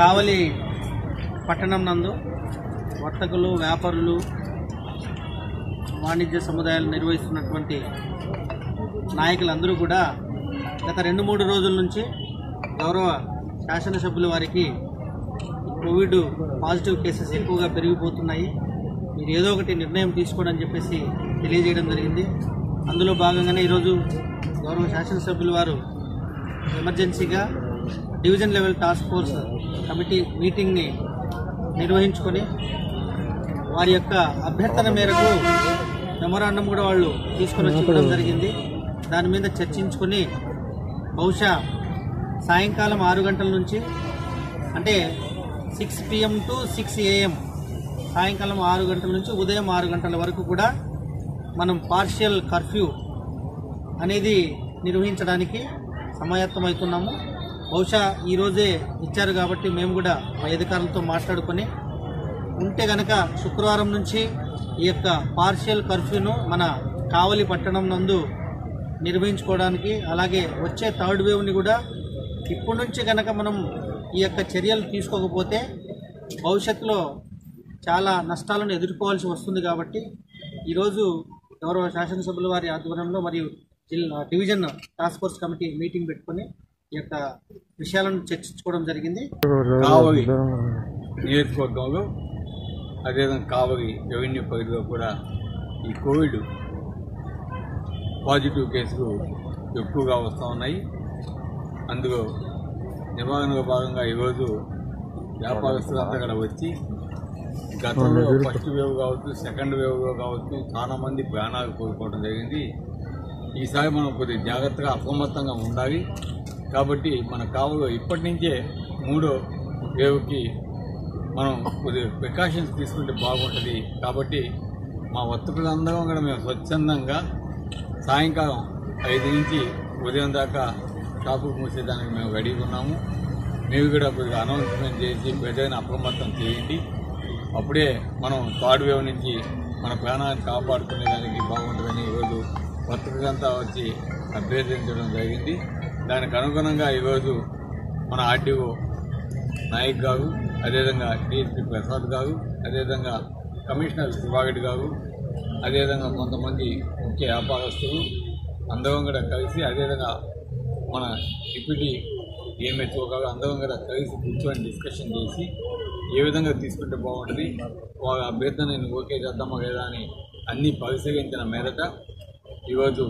కావలి పట్టణం నందు వర్తకులు వ్యాపారులు వాణిజ్య సముదాయాలు నిర్వహిస్తున్నటువంటి నాయకులందరూ కూడా గత రెండు మూడు రోజుల నుంచి గౌరవ శాసనసభ్యుల వారికి కోవిడ్ పాజిటివ్ కేసెస్ ఎక్కువగా పెరిగిపోతున్నాయి మీరు ఏదో ఒకటి నిర్ణయం తీసుకోండి అని చెప్పేసి తెలియజేయడం జరిగింది అందులో భాగంగానే ఈరోజు గౌరవ శాసనసభ్యుల వారు ఎమర్జెన్సీగా division level task force committee మీటింగ్ని నిర్వహించుకొని వారి యొక్క అభ్యర్థన మేరకు మెమరాండం కూడా వాళ్ళు తీసుకొని వచ్చి ఇవ్వడం జరిగింది దాని మీద చర్చించుకొని బహుశా సాయంకాలం ఆరు గంటల నుంచి అంటే six PM to six AM సాయంకాలం ఆరు గంటల నుంచి ఉదయం ఆరు గంటల వరకు కూడా మనం పార్షియల్ కర్ఫ్యూ అనేది నిర్వహించడానికి సమాయత్తమవుతున్నాము బహుశా ఈరోజే ఇచ్చారు కాబట్టి మేము కూడా మా అధికారులతో మాట్లాడుకొని ఉంటే గనక శుక్రవారం నుంచి ఈ యొక్క పార్షియల్ కర్ఫ్యూను మన కావలి పట్టణం నందు నిర్వహించుకోవడానికి అలాగే వచ్చే థర్డ్ వేవ్ని కూడా ఇప్పటి నుంచి కనుక మనం ఈ యొక్క చర్యలు తీసుకోకపోతే భవిష్యత్తులో చాలా నష్టాలను ఎదుర్కోవాల్సి వస్తుంది కాబట్టి ఈరోజు గౌరవ శాసనసభ్యుల వారి ఆధ్వర్యంలో మరియు జిల్లా division task force committee meeting పెట్టుకొని ఈ యొక్క విషయాలను చర్చించుకోవడం జరిగింది కావలి నియోజకవర్గంలో అదేవిధంగా కావలి రెవెన్యూ పరిధిలో కూడా ఈ కోవిడ్ పాజిటివ్ కేసులు ఎక్కువగా వస్తూ ఉన్నాయి అందులో నివారణలో భాగంగా ఈరోజు వ్యాపారస్తులంతా కూడా వచ్చి గతంలో ఫస్ట్ వేవ్ కావచ్చు సెకండ్ వేవ్లో కావచ్చు చాలా మంది ప్రాణాలు కోల్పోవడం జరిగింది ఈసారి మనం కొద్దిగా జాగ్రత్తగా అప్రమత్తంగా ఉండాలి కాబట్టి మన కావులో ఇప్పటి నుంచే మూడో వేవ్కి మనం కొద్దిగా ప్రికాషన్స్ తీసుకుంటే బాగుంటుంది కాబట్టి మా వర్తకులందరం కూడా మేము స్వచ్ఛందంగా సాయంకాలం ఐదు నుంచి ఉదయం దాకా షాపు మూసేదానికి మేము రెడీగా ఉన్నాము మీరు కూడా కొద్దిగా అనౌన్స్మెంట్ చేసి ప్రజలను అప్రమత్తం చేయండి అప్పుడే మనం థర్డ్ వేవ్ నుంచి మన ప్రాణాన్ని కాపాడుకునేదానికి బాగుంటుందని ఈరోజు వర్తకులంతా వచ్చి అభ్యర్థించడం జరిగింది దానికి అనుగుణంగా ఈరోజు మన ఆర్డీఓ నాయక్ గారు అదేవిధంగా డిఎస్పీ ప్రసాద్ గారు అదేవిధంగా కమిషనర్ శివాగడ్ గారు అదేవిధంగా కొంతమంది ముఖ్య వ్యాపారస్తులు అందరం కూడా కలిసి అదేవిధంగా మన డిప్యూటీ డిఎంహెచ్ఓ గారు అందరం కూడా కలిసి కూర్చొని డిస్కషన్ చేసి ఏ విధంగా తీసుకుంటే బాగుంటుంది వాళ్ళ అభ్యర్థనని ఓకే చేద్దామా లేదా అని అన్నీ పరిశీలించిన మేరట ఈరోజు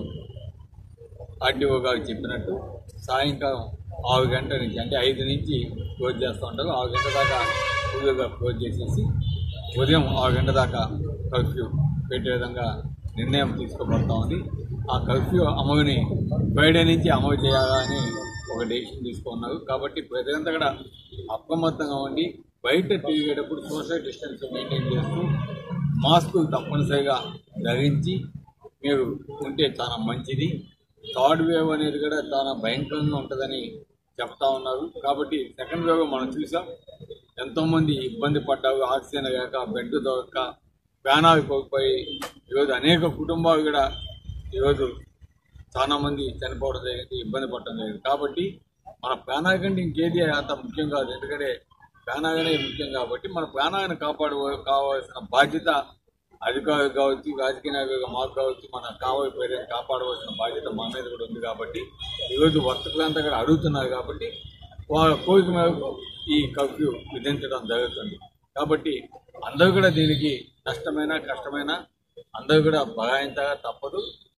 ఆర్డీఓ గారు చెప్పినట్టు సాయంకాలం ఆరు గంటల నుంచి అంటే ఐదు నుంచి క్లోజ్ చేస్తూ ఉంటారు ఆరు గంటల దాకా ఫుల్గా క్లోజ్ చేసేసి ఉదయం ఆరు గంటల దాకా కర్ఫ్యూ పెట్టే విధంగా నిర్ణయం తీసుకోబడతా ఉంది ఆ కర్ఫ్యూ అమలుని ఫ్రైడే నుంచి అమలు చేయాలని ఒక డెసిషన్ తీసుకున్నారు కాబట్టి ప్రజలంతా కూడా అప్రమత్తంగా ఉండి బయట తిరిగేటప్పుడు సోషల్ డిస్టెన్స్ మెయింటైన్ చేస్తూ మాస్కులు తప్పనిసరిగా ధరించి మీరు ఉంటే చాలా మంచిది థర్డ్ వేవ్ అనేది కూడా చాలా భయంకరంగా ఉంటుందని చెప్తా ఉన్నారు కాబట్టి సెకండ్ వేవ్ మనం చూసాం ఎంతోమంది ఇబ్బంది పడ్డారు ఆక్సిజన్ లేక బెడ్ దొరక్క ప్రాణాలు కోల్పోయి ఈరోజు అనేక కుటుంబాలు కూడా ఈరోజు చాలా మంది చనిపోవడం జరిగింది ఇబ్బంది పడడం జరిగింది కాబట్టి మన ప్రాణాల కంటే ఇంకేది అంత ముఖ్యం కాదు ఎందుకంటే ప్రాణాలనే ముఖ్యం కాబట్టి మన ప్రాణాలను కాపాడు కావాల్సిన బాధ్యత అధికారులు కావచ్చు రాజకీయ నాయకులుగా మాకు కావచ్చు మన కావలి పేరుని కాపాడవలసిన బాధ్యత మా మీద కూడా ఉంది కాబట్టి ఈరోజు వర్తకులంతా కూడా అడుగుతున్నారు కాబట్టి వాళ్ళ కోరిక మేరకు ఈ కర్ఫ్యూ విధించడం జరుగుతుంది కాబట్టి అందరూ కూడా దీనికి నష్టమైన కష్టమైన అందరూ కూడా బగాయించగా తప్పదు